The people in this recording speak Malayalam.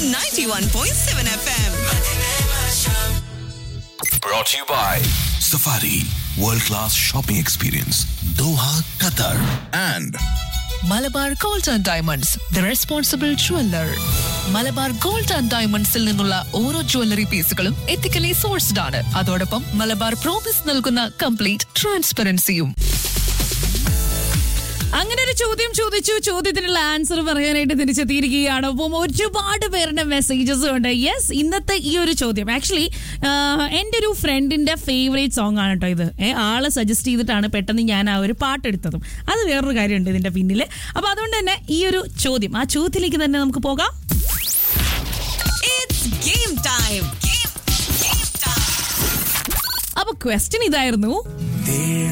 91.7 FM. Brought to you by Safari World Class Shopping Experience Doha, Qatar and Malabar gold and diamonds the responsible jeweller Malabar gold and ഡയമണ്ട്സിൽ നിന്നുള്ള ഓരോ ജ്വല്ലറി പീസുകളും എത്തിക്കലി സോഴ്സ്ഡ് ആണ് അതോടൊപ്പം മലബാർ പ്രോമിസ് നൽകുന്ന കംപ്ലീറ്റ് ട്രാൻസ്പെറൻസിയും അങ്ങനെ ഒരു ചോദ്യം ചോദിച്ചു ചോദ്യത്തിനുള്ള ആൻസർ പറയാനായിട്ട് തിരിച്ചെത്തിയിരിക്കുകയാണ് അപ്പം ഒരുപാട് പേരുടെ മെസ്സേജസ് ഉണ്ട് യെസ് ഇന്നത്തെ ഈ ഒരു ചോദ്യം ആക്ച്വലി എൻ്റെ ഒരു ഫ്രണ്ടിന്റെ ഫേവറേറ്റ് സോങ് ആണ് കേട്ടോ ഇത് ഏ, ആള് സജസ്റ്റ് ചെയ്തിട്ടാണ് പെട്ടെന്ന് ഞാൻ ആ ഒരു പാട്ടെടുത്തതും അത് വേറൊരു കാര്യമുണ്ട് ഇതിന്റെ പിന്നിൽ അപ്പൊ അതുകൊണ്ട് തന്നെ ഈ ഒരു ചോദ്യം ആ ചോദ്യത്തിലേക്ക് തന്നെ നമുക്ക് പോകാം It's game time. Game, game time. അപ്പൊ ക്വസ്റ്റ്യൻ ഇതായിരുന്നു തേടും